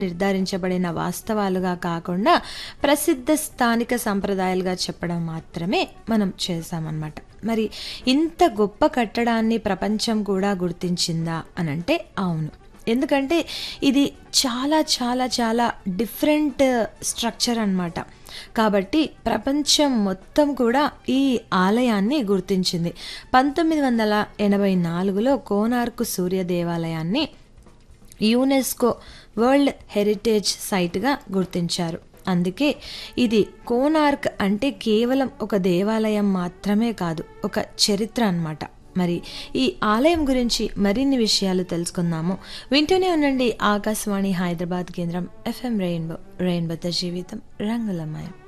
నిర్ధారించబడిన వాస్తవాలుగా కాకుండా ప్రసిద్ధ స్థానిక సంప్రదాయాలుగా చెప్పడం మాత్రమే మనం చేశామన్నమాట మరి ఇంత గొప్ప కట్టడాన్ని ప్రపంచం కూడా గుర్తించిందా అనంటే అవును ఎందుకంటే ఇది చాలా చాలా చాలా డిఫరెంట్ స్ట్రక్చర్ అన్నమాట కాబట్టి ప్రపంచం మొత్తం కూడా ఈ ఆలయాన్ని గుర్తించింది పంతొమ్మిది వందల ఎనభై నాలుగులో కోనార్కు సూర్య దేవాలయాన్ని యునెస్కో వరల్డ్ హెరిటేజ్ సైట్గా గుర్తించారు అందుకే ఇది కోనార్క్ అంటే కేవలం ఒక దేవాలయం మాత్రమే కాదు ఒక చరిత్ర అన్నమాట మరి ఈ ఆలయం గురించి మరిన్ని విషయాలు తెలుసుకుందాము వింటూనే ఉండండి ఆకాశవాణి హైదరాబాద్ కేంద్రం ఎఫ్ఎం రెయిన్బో రెయిన్బోతో జీవితం రంగులమయం